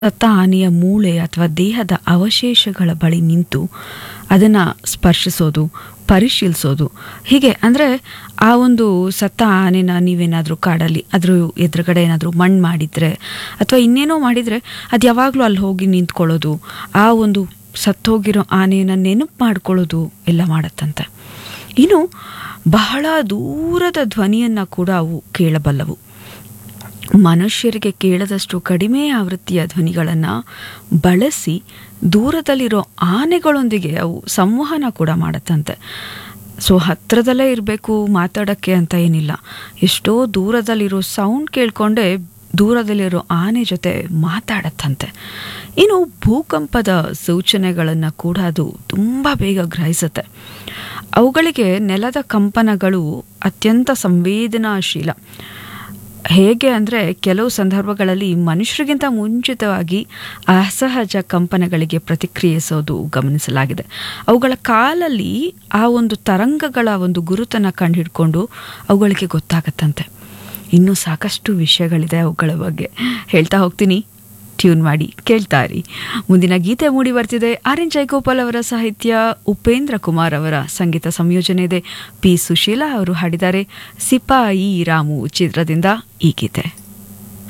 ಸತ್ತ ಆನೆಯ ಮೂಳೆ ಅಥವಾ ದೇಹದ ಅವಶೇಷಗಳ ಬಳಿ ನಿಂತು ಅದನ್ನು ಸ್ಪರ್ಶಿಸೋದು ಪರಿಶೀಲಿಸೋದು ಹೀಗೆ ಅಂದರೆ ಆ ಒಂದು ಸತ್ತ ಆನೆನ ನೀವೇನಾದರೂ ಕಾಡಲ್ಲಿ ಅದ್ರ ಎದುರುಗಡೆ ಏನಾದರೂ ಮಣ್ಣು ಮಾಡಿದರೆ ಅಥವಾ ಇನ್ನೇನೋ ಮಾಡಿದರೆ ಅದು ಯಾವಾಗಲೂ ಅಲ್ಲಿ ಹೋಗಿ ನಿಂತ್ಕೊಳ್ಳೋದು ಆ ಒಂದು ಸತ್ತೋಗಿರೋ ಆನೆಯನ್ನು ನೆನಪು ಮಾಡ್ಕೊಳ್ಳೋದು ಎಲ್ಲ ಮಾಡತ್ತಂತೆ ಇನ್ನು ಬಹಳ ದೂರದ ಧ್ವನಿಯನ್ನು ಕೂಡ ಅವು ಕೇಳಬಲ್ಲವು ಮನುಷ್ಯರಿಗೆ ಕೇಳದಷ್ಟು ಕಡಿಮೆ ಆವೃತ್ತಿಯ ಧ್ವನಿಗಳನ್ನು ಬಳಸಿ ದೂರದಲ್ಲಿರೋ ಆನೆಗಳೊಂದಿಗೆ ಅವು ಸಂವಹನ ಕೂಡ ಮಾಡತ್ತಂತೆ ಸೊ ಹತ್ರದಲ್ಲೇ ಇರಬೇಕು ಮಾತಾಡೋಕ್ಕೆ ಅಂತ ಏನಿಲ್ಲ ಎಷ್ಟೋ ದೂರದಲ್ಲಿರೋ ಸೌಂಡ್ ಕೇಳ್ಕೊಂಡೇ ದೂರದಲ್ಲಿರೋ ಆನೆ ಜೊತೆ ಮಾತಾಡತ್ತಂತೆ ಇನ್ನು ಭೂಕಂಪದ ಸೂಚನೆಗಳನ್ನು ಕೂಡ ಅದು ತುಂಬ ಬೇಗ ಗ್ರಹಿಸುತ್ತೆ ಅವುಗಳಿಗೆ ನೆಲದ ಕಂಪನಗಳು ಅತ್ಯಂತ ಸಂವೇದನಾಶೀಲ ಹೇಗೆ ಅಂದರೆ ಕೆಲವು ಸಂದರ್ಭಗಳಲ್ಲಿ ಮನುಷ್ಯರಿಗಿಂತ ಮುಂಚಿತವಾಗಿ ಅಸಹಜ ಕಂಪನಗಳಿಗೆ ಪ್ರತಿಕ್ರಿಯಿಸೋದು ಗಮನಿಸಲಾಗಿದೆ ಅವುಗಳ ಕಾಲಲ್ಲಿ ಆ ಒಂದು ತರಂಗಗಳ ಒಂದು ಗುರುತನ್ನು ಕಂಡುಹಿಡ್ಕೊಂಡು ಅವುಗಳಿಗೆ ಗೊತ್ತಾಗತ್ತಂತೆ ಇನ್ನೂ ಸಾಕಷ್ಟು ವಿಷಯಗಳಿದೆ ಅವುಗಳ ಬಗ್ಗೆ ಹೇಳ್ತಾ ಹೋಗ್ತೀನಿ ಟ್ಯೂನ್ ಮಾಡಿ ಕೇಳ್ತಾ ಇರಿ ಮುಂದಿನ ಗೀತೆ ಮೂಡಿ ಬರ್ತಿದೆ ಆರ್ ಎನ್ ಜಯಗೋಪಾಲ್ ಅವರ ಸಾಹಿತ್ಯ ಉಪೇಂದ್ರ ಕುಮಾರ್ ಅವರ ಸಂಗೀತ ಸಂಯೋಜನೆ ಇದೆ ಪಿ ಸುಶೀಲಾ ಅವರು ಹಾಡಿದ್ದಾರೆ ಸಿಪಾಯಿ ರಾಮು ಚಿತ್ರದಿಂದ ಈ ಗೀತೆ